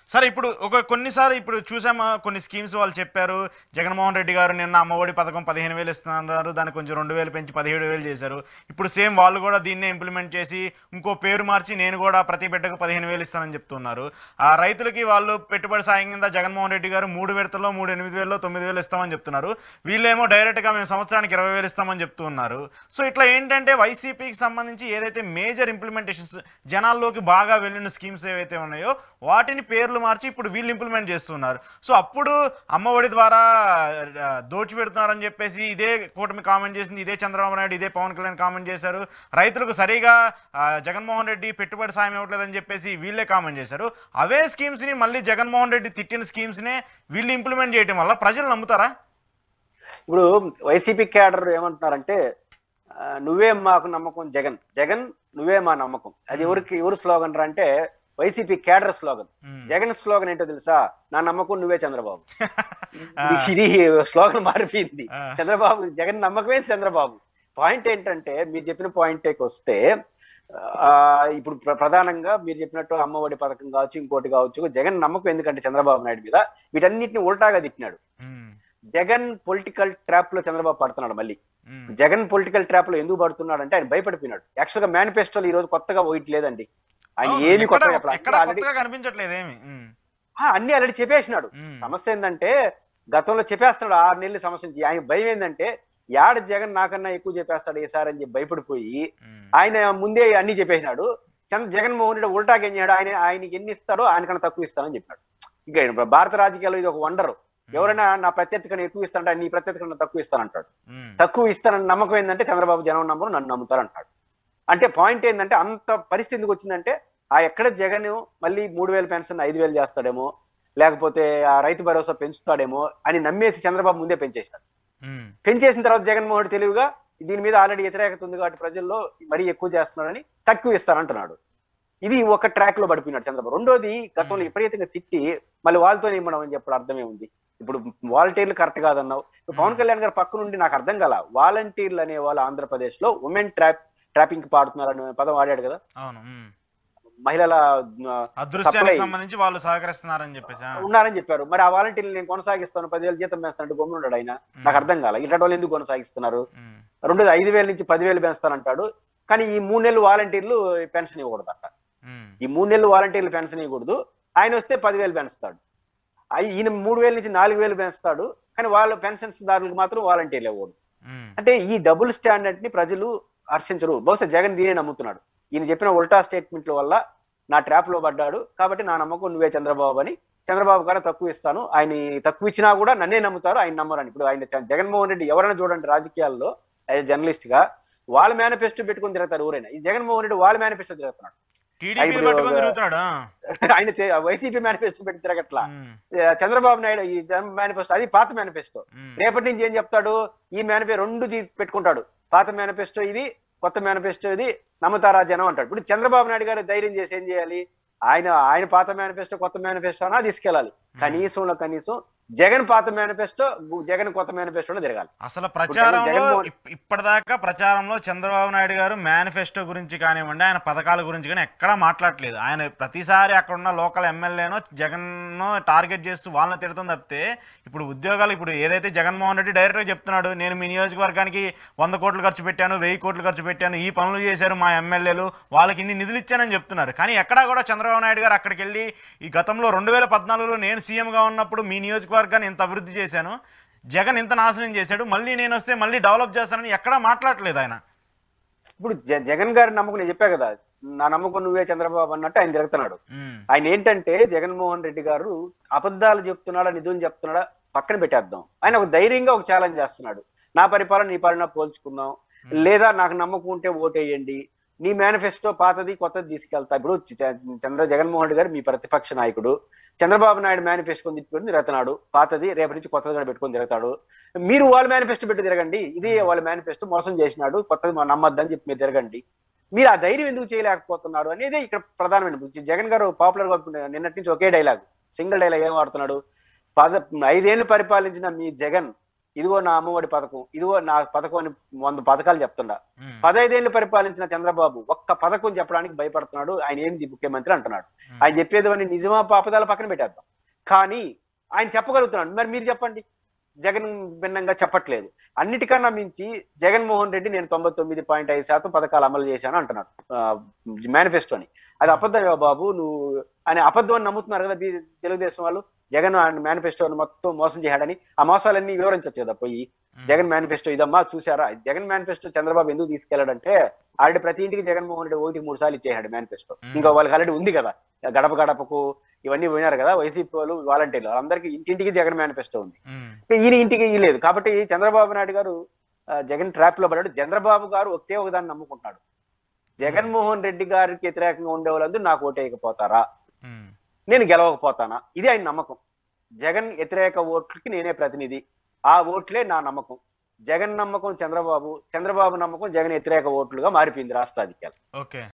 సరే ఇప్పుడు ఒక కొన్నిసార్లు ఇప్పుడు చూసామా కొన్ని స్కీమ్స్ వాళ్ళు చెప్పారు జగన్మోహన్ రెడ్డి గారు నిన్న అమ్మఒడి పథకం పదిహేను వేలు ఇస్తున్నారు దాన్ని కొంచెం రెండు వేలు పెంచి పదిహేడు వేలు చేశారు ఇప్పుడు సేమ్ వాళ్ళు కూడా దీన్నే ఇంప్లిమెంట్ చేసి ఇంకో పేరు మార్చి నేను కూడా ప్రతి బిడ్డకు పదిహేను వేలు ఇస్తానని చెప్తున్నారు ఆ రైతులకి వాళ్ళు పెట్టుబడి సాయం కింద జగన్మోహన్ రెడ్డి గారు మూడు విడతల్లో మూడు ఎనిమిది వేలలో తొమ్మిది వేలు ఇస్తామని చెప్తున్నారు వీళ్ళేమో డైరెక్ట్గా మేము సంవత్సరానికి ఇరవై వేలు ఇస్తామని చెప్తూ ఉన్నారు సో ఇట్లా ఏంటంటే వైసీపీకి సంబంధించి ఏదైతే మేజర్ ఇంప్లిమెంటేషన్స్ జనాల్లోకి బాగా వెళ్ళిన స్కీమ్స్ ఏవైతే ఉన్నాయో వాటిని పేర్లు మార్చి ఇప్పుడు వీళ్ళు ఇంప్లిమెంట్ చేస్తున్నారు సో అప్పుడు అమ్మఒడి ద్వారా ఆ, దోచిపెడుతున్నారని చెప్పేసి ఇదే కూటమి కామెంట్ చేసింది ఇదే చంద్రబాబు నాయుడు ఇదే పవన్ కళ్యాణ్ కామెంట్ చేశారు రైతులకు సరిగా ఆ, జగన్మోహన్ రెడ్డి పెట్టుబడి సాయం ఇవ్వట్లేదని చెప్పేసి వీళ్ళే కామెంట్ చేశారు అవే స్కీమ్స్ని మళ్ళీ జగన్మోహన్ రెడ్డి తిట్టిన స్కీమ్స్నే వీళ్ళు ఇంప్లిమెంట్ చేయడం వల్ల ప్రజలు నమ్ముతారా ఇప్పుడు వైసీపీ క్యాడర్ ఏమంటున్నారంటే ఆ, నువ్వే మాకు నమ్మకం జగన్ జగన్ నువ్వే మా నమ్మకం అది ఎవరికి ఎవరు స్లోగన్ రా అంటే YCP cadre slogan hmm. Jagan slogan ఏంటో తెలుసా నా నమ్మకం నువ్వే చంద్రబాబు ఆ. ఇది స్లోగన్ మారిపోయింది ఆ. చంద్రబాబు జగన్ నమ్మకమే చంద్రబాబు పాయింట్ ఏంటంటే మీరు చెప్పిన పాయింట్ వస్తే ఆ ఇప్పుడు ప్ర- ప్రధానంగా మీరు చెప్పినట్టు అమ్మఒడి పథకం కావచ్చు ఇంకోటి కావచ్చు జగన్ నమ్మకం ఎందుకంటే చంద్రబాబు నాయుడు మీద వీటన్నిటిని ఉల్టాగా తిట్టినాడు మ్మ్. జగన్ పొలిటికల్ ట్రాప్ లో చంద్రబాబు పడుతున్నాడు మళ్ళీ మ్మ్. జగన్ పొలిటికల్ ట్రాప్ లో ఎందుకు పడుతున్నాడు అంటే ఆయన భయపడిపోయినాడు యాక్చువల్ గా మేనిఫెస్టోలో ఈ రోజు కొత్తగా ఒకటి లేదండి ఆయన అవును, ఏమి ఎక్కడ- కొత్తగా చెప్పలేదు. ఎక్కడ ఆల్రెడీ కొత్తగా కనిపించట్లేదు ఏమి మ్మ్. ఆ, అన్ని ఆల్రెడీ చెప్పేసినాడు మ్మ్. సమస్య ఏంటంటే గతంలో చెప్పేస్తున్నాడు ఆరు నెలల సమస్య నుంచి ఆయన భయం ఏంటంటే యాడ జగన్ నాకన్నా ఎక్కువ చెప్పేస్తాడు ఈసారి అని చెప్పి భయపడిపోయి మ్మ్. ఆయన ముందే అన్ని చెప్పేసినాడు చంద్ర జగన్మోహన్ రెడ్డి ఉల్టాకి ఏం చేయడు ఆయన ఆయనకి ఎన్ని ఇస్తాడో ఆయనకన్నా తక్కువ ఇస్తానని చెప్పినాడు ఇంకా ఆయన భారత రాజకీయాల్లో ఇది ఒక వండర్ ఎవరైనా నా ప్రత్యర్థి కన్నా ఎక్కువ ఇస్తానంటే ఆయన నీ ప్రత్యర్థి కన్నా తక్కువ ఇస్తానంటాడు మ్మ్. తక్కువ ఇస్తానని నమ్మకం ఏంటంటే చంద్రబాబు జనం నమ్మరు నన్ను నమ్ముతారు అంటాడు అంటే పాయింట్ ఏంటంటే అంత పరిస్థితి ఎందుకు వచ్చిందంటే ఆ ఎక్కడ జగన్ మళ్ళీ మూడు వేల పెన్షన్ ఐదు వేలు చేస్తాడేమో లేకపోతే ఆ రైతు భరోసా పెంచుతాడేమో అని నమ్మేసి చంద్రబాబు ముందే పెంచేశాడు మ్మ్. పెంచేసిన తర్వాత జగన్మోహన్ రెడ్డి తెలివిగా దీని మీద ఆల్రెడీ వ్యతిరేకత ఉంది కాబట్టి ప్రజల్లో మరీ ఎక్కువ చేస్తున్నాడని తక్కువ ఇస్తానంటున్నాడు ఇది ఒక ట్రాక్ లో పడిపోయినాడు చంద్రబాబు రెండోది గతంలో విపరీతంగా తిట్టి మళ్ళీ వాళ్ళతో ఇమ్మడం అని చెప్పడం అర్థమే ఉంది ఇప్పుడు వాలంటీర్లు కరెక్ట్ కాదన్నావు ఇప్పుడు పవన్ కళ్యాణ్ గారు పక్క నుండి నాకు అర్థం కాల వాలంటీర్లు అనే వాళ్ళు ఆంధ్రప్రదేశ్ లో ఉమెన్ ట్రాప్ ట్రాపింగ్ పాడుతున్నారని పదం వాడాడు కదా అవును మ్మ్. మహిళల ఆ, అదృశ్యానికి Supply. సంబంధించి వాళ్ళు సహకరిస్తున్నారని చెప్పేసి ఆ. ఉన్నారని చెప్పారు మరి ఆ వాలంటీర్లు నేను కొనసాగిస్తాను పదివేలు జీతం వేస్తానంటే గమ్మున ఉన్నాడు ఆయన నాకు అర్థం కాల ఇట్లాంటి వాళ్ళు ఎందుకు కొనసాగిస్తున్నారు మ్మ్. రెండోది ఐదు వేల నుంచి పదివేలు పెంచుతానంటాడు కానీ ఈ మూడు నెలలు వాలంటీర్లు పెన్షన్ ఇవ్వకూడదట మ్మ్. ఈ మూడు నెలలు వాలంటీర్లు పెన్షన్ ఇవ్వకూడదు ఆయన వస్తే పదివేలు పెంచుతాడు అయి- ఈయన మూడు వేల నుంచి నాలుగు వేలు పెంచుతాడు కానీ వాళ్ళ పెన్షన్స్ దారులకు మాత్రం వాలంటీర్లు ఇవ్వకూడదు మ్మ్. అంటే ఈ డబుల్ స్టాండర్డ్ ని ప్రజలు హర్షించరు బహుశా జగన్ దీనే నమ్ముతున్నాడు ఈయన చెప్పిన ఉల్టా స్టేట్మెంట్ల వల్ల నా ట్రాప్ లో పడ్డాడు కాబట్టి నా నమ్మకం నువ్వే చంద్రబాబు అని చంద్రబాబు గారు తక్కువ ఇస్తాను ఆయన తక్కువ ఇచ్చినా కూడా నన్నే నమ్ముతారు ఆయన నమ్మరని ఇప్పుడు ఆయన జ- జగన్మోహన్ రెడ్డి ఎవరైనా చూడండి రాజకీయాల్లో యాజ్ జర్నలిస్ట్ గా వాళ్ళ మేనిఫెస్టో పెట్టుకుని తిరుగుతారు ఎవరైనా ఈ జగన్మోహన్ రెడ్డి వాళ్ళ మేనిఫెస్టో తిరుగుతున్నాడు టీడీపీ ఇప్పుడు పట్టుకొని ఒక- తిరుగుతున్నాడు ఆ. ఆయన వైసీపీ మేనిఫెస్టో పెట్టి తిరగట్లా మ్మ్. ఆ, చంద్రబాబు నాయుడు ఈ మేనిఫెస్టో అది పాత మేనిఫెస్టో మ్మ్. రేపటి నుంచి ఏం చెప్తాడు ఈ మేనిఫెస్టో రెండు జీ- పెట్టుకుంటాడు పాత మేనిఫెస్టో ఇది కొత్త మేనిఫెస్టో ఇది నమ్ముతారా జనం అంటాడు ఇప్పుడు చంద్రబాబు నాయుడు గారు ధైర్యం చేసి ఏం చేయాలి ఆయన ఆయన పాత మేనిఫెస్టో కొత్త మేనిఫెస్టో అన్నా తీసుకెళ్ళాలి కనీసంలో కనీసం జగన్ పాత మేనిఫెస్టో జగన్ కొత్త మేనిఫెస్టోలో తిరగాలి అసలు ప్రచారంలో జగన్మోహన్- ఇప్- ఇప్పటిదాకా ప్రచారంలో చంద్రబాబు నాయుడు గారు మేనిఫెస్టో గురించి కానివ్వండి ఆయన పథకాల గురించి కానీ ఎక్కడా మాట్లాడలేదు ఆయన ప్రతిసారి అక్కడ ఉన్న లోకల్ ఎమ్మెల్యేనో జగన్ టార్గెట్ చేస్తూ వాళ్ళని తిడతాం తప్పితే ఇప్పుడు ఉద్యోగాలు ఇప్పుడు ఏదైతే జగన్మోహన్ రెడ్డి డైరెక్ట్గా చెప్తున్నాడు నేను మీ నియోజకవర్గానికి వంద కోట్లు ఖర్చు పెట్టాను వెయ్యి కోట్లు ఖర్చు పెట్టాను ఈ పనులు చేశారు మా ఎమ్మెల్యేలు వాళ్ళకి ఇన్ని నిధులు ఇచ్చానని చెప్తున్నారు కానీ ఎక్కడా కూడా చంద్రబాబు నాయుడు గారు అక్కడికి వెళ్ళి ఈ గతంలో రెండు వేల పద్నాలుగులో నేను సీఎంగా ఉన్నప్పుడు మీ నియోజకవర్గాన్ని ఇంత అభివృద్ధి చేశాను జగన్ ఇంత నాశనం చేశాడు మళ్ళీ నేను వస్తే మళ్ళీ డెవలప్ చేస్తానని ఎక్కడా మాట్లాడలేదు ఆయన ఇప్పుడు జ- జగన్ గారి నమ్మకం నేను చెప్పా కదా నా నమ్మకం నువ్వే చంద్రబాబు అన్నట్టు ఆయన తిరుగుతున్నాడు ఉమ్, ఆయన ఏంటంటే జగన్మోహన్ రెడ్డి గారు అబద్ధాలు చెప్తున్నాడా నిధులు చెప్తున్నాడా పక్కన పెట్టేద్దాం ఆయన ఒక ధైర్యంగా ఒక ఛాలెంజ్ చేస్తున్నాడు నా పరిపాలన నీ పాలన పోల్చుకుందాం లేదా నాకు నమ్మకం ఉంటే ఓటేయండి నీ మేనిఫెస్టో పాతది కొత్తది తీసుకెళ్తా ఇప్పుడు చ- చంద్ర జగన్మోహన్ రెడ్డి గారు మీ ప్రతిపక్ష నాయకుడు చంద్రబాబు నాయుడు మేనిఫెస్టో తిట్టుకొని తిరుగుతున్నాడు పాతది రేపటి నుంచి కొత్తది కూడా పెట్టుకొని తిరుగుతాడు మీరు వాళ్ళ మేనిఫెస్టో పెట్టి తిరగండి ఇది వాళ్ళ మేనిఫెస్టో మోసం చేసినాడు కొత్తది మనం నమ్మొద్దని చెప్పి మీరు తిరగండి మీరు ఆ ధైర్యం ఎందుకు చేయలేకపోతున్నారు అనేది ఇక్కడ ప్రధానమైన గురించి జగన్ గారు పాపులర్ గా నిన్నటి నుంచి ఒకే డైలాగ్ సింగిల్ డైలాగ్ ఏం వాడుతున్నాడు పద ఐదేళ్లు పరిపాలించిన మీ జగన్ ఇదిగో నా అమ్మఒడి పథకం ఇదిగో నా పథకం అని వంద పథకాలు చెప్తుండా ఉమ్, పదైదేళ్లు పరిపాలించిన చంద్రబాబు ఒక్క పథకం చెప్పడానికి భయపడుతున్నాడు ఆయన ఏంది ముఖ్యమంత్రి అంటున్నాడు ఉమ్. ఆయన చెప్పేది అని నిజమా పాపదాల పక్కన పెట్టేద్దాం కానీ ఆయన చెప్పగలుగుతున్నాడు మరి మీరు చెప్పండి జగన్ భిన్నంగా చెప్పట్లేదు అన్నిటికన్నా మించి జగన్మోహన్ రెడ్డి నేను తొంభై తొమ్మిది పాయింట్ ఐదు శాతం పథకాలు అమలు చేశాను అంటున్నాడు మేనిఫెస్టోని అది అబద్ధమే బాబు నువ్వు అని అబద్ధం అని నమ్ముతున్నారు కదా బీ- తెలుగుదేశం వాళ్ళు జగన్ మేనిఫెస్టోని మొత్తం మోసం చేశాడని ఆ మోసాలన్నీ వివరించచ్చు కదా పోయి ఉమ్. జగన్ మేనిఫెస్టో ఇదమ్మా చూసారా జగన్ మేనిఫెస్టో చంద్రబాబు ఎందుకు తీసుకెళ్లాడంటే ఆల్రెడీ ప్రతి ఇంటికి జగన్మోహన్ రెడ్డి ఒకటి మూడు సార్లు ఇచ్చేసాడు మేనిఫెస్టో మ్మ్. ఇంకా వాళ్ళకి ఆల్రెడీ ఉంది కదా గడప గడపకు ఇవన్నీ పోయినారు కదా వైసీపీ వాళ్ళు వాలంటీర్లు వాళ్ళందరికీ ఇంటింటికి జగన్ మేనిఫెస్టో ఉంది ఉమ్, ఈయన ఇంటికి ఇయ్యలేదు కాబట్టి చంద్రబాబు నాయుడు గారు ఆ, జగన్ ట్రాప్ లో పడ్డాడు చంద్రబాబు గారు ఒకే ఒకదాన్ని నమ్ముకుంటున్నాడు జగన్మోహన్ రెడ్డి గారికి వ్యతిరేకంగా ఉండే వాళ్ళందరూ నాకు ఓటేయకపోతారా ఉమ్. నేను గెలవకపోతానా ఇది ఆయన నమ్మకం జగన్ వ్యతిరేక ఓట్లకి నేనే ప్రతినిధి ఆ ఓట్లే నా నమ్మకం జగన్ నమ్మకం చంద్రబాబు చంద్రబాబు నమ్మకం జగన్ వ్యతిరేక ఓట్లుగా మారిపోయింది రాష్ట్ర రాజకీయాలు ఓకే